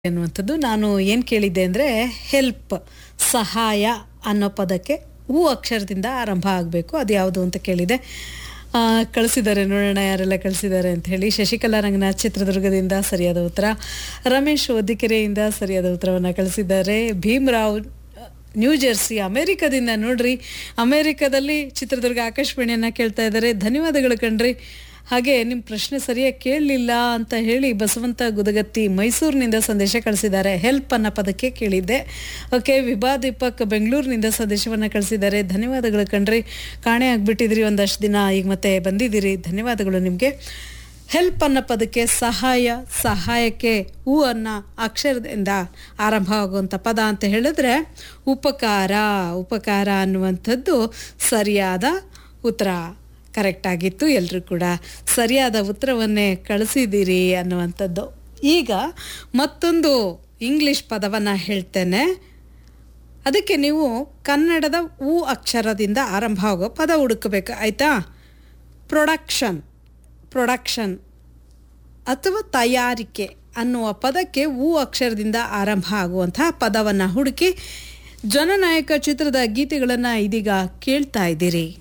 ಅನ್ನುವಂಥದ್ದು ನಾನು ಏನು ಕೇಳಿದ್ದೆ ಅಂದರೆ ಹೆಲ್ಪ್ ಸಹಾಯ ಅನ್ನೋ ಪದಕ್ಕೆ ಹೂ ಅಕ್ಷರದಿಂದ ಆರಂಭ ಆಗಬೇಕು ಅದು ಯಾವುದು ಅಂತ ಕೇಳಿದೆ ಆ, ಕಳಿಸಿದ್ದಾರೆ ನೋಡೋಣ ಯಾರೆಲ್ಲ ಕಳಿಸಿದ್ದಾರೆ ಅಂತ ಹೇಳಿ ಶಶಿಕಲಾ ರಂಗನಾಥ್ ಚಿತ್ರದುರ್ಗದಿಂದ ಸರಿಯಾದ ಉತ್ತರ ರಮೇಶ್ ಒದ್ದಿಕೆರೆಯಿಂದ ಸರಿಯಾದ ಉತ್ತರವನ್ನು ಕಳಿಸಿದ್ದಾರೆ ಭೀಮ್ರಾವ್ ನ್ಯೂ ಜೆರ್ಸಿ ಅಮೇರಿಕದಿಂದ ನೋಡ್ರಿ ಅಮೇರಿಕದಲ್ಲಿ ಚಿತ್ರದುರ್ಗ ಆಕಾಶವಾಣಿಯನ್ನು ಕೇಳ್ತಾ ಇದ್ದಾರೆ ಧನ್ಯವಾದಗಳು ಕಣ್ರಿ ಹಾಗೆ ನಿಮ್ಮ ಪ್ರಶ್ನೆ ಸರಿಯಾಗಿ ಕೇಳಲಿಲ್ಲ ಅಂತ ಹೇಳಿ ಬಸವಂತ ಗುದಗತ್ತಿ ಮೈಸೂರಿನಿಂದ ಸಂದೇಶ ಕಳಿಸಿದ್ದಾರೆ ಹೆಲ್ಪ್ ಅನ್ನೋ ಪದಕ್ಕೆ ಕೇಳಿದ್ದೆ ಓಕೆ ವಿಭಾ ದೀಪಕ್ ಬೆಂಗಳೂರಿನಿಂದ ಸಂದೇಶವನ್ನು ಕಳಿಸಿದ್ದಾರೆ ಧನ್ಯವಾದಗಳು ಕಣ್ರಿ ಕಾಣೆ ಆಗಿಬಿಟ್ಟಿದ್ರಿ ಒಂದಷ್ಟು ದಿನ ಈಗ ಮತ್ತೆ ಬಂದಿದ್ದೀರಿ ಧನ್ಯವಾದಗಳು ನಿಮಗೆ ಹೆಲ್ಪ್ ಅನ್ನೋ ಪದಕ್ಕೆ ಸಹಾಯ ಸಹಾಯಕ್ಕೆ ಹೂ ಅನ್ನೋ ಅಕ್ಷರದಿಂದ ಆರಂಭ ಆಗುವಂಥ ಪದ ಅಂತ ಹೇಳಿದ್ರೆ ಉಪಕಾರ ಉಪಕಾರ ಅನ್ನುವಂಥದ್ದು ಸರಿಯಾದ ಉತ್ತರ ಕರೆಕ್ಟ್ ಆಗಿತ್ತು ಎಲ್ಲರೂ ಕೂಡ ಸರಿಯಾದ ಉತ್ತರವನ್ನೇ ಕಳಿಸಿದ್ದೀರಿ ಅನ್ನುವಂಥದ್ದು ಈಗ ಮತ್ತೊಂದು ಇಂಗ್ಲಿಷ್ ಪದವನ್ನು ಹೇಳ್ತೇನೆ ಅದಕ್ಕೆ ನೀವು ಕನ್ನಡದ ಹೂ ಅಕ್ಷರದಿಂದ ಆರಂಭ ಆಗೋ ಪದ ಹುಡುಕಬೇಕು ಆಯಿತಾ ಪ್ರೊಡಕ್ಷನ್ ಪ್ರೊಡಕ್ಷನ್ ಅಥವಾ ತಯಾರಿಕೆ ಅನ್ನುವ ಪದಕ್ಕೆ ಹೂ ಅಕ್ಷರದಿಂದ ಆರಂಭ ಆಗುವಂತಹ ಪದವನ್ನು ಹುಡುಕಿ ಜನನಾಯಕ ಚಿತ್ರದ ಗೀತೆಗಳನ್ನು ಇದೀಗ ಕೇಳ್ತಾ ಇದ್ದೀರಿ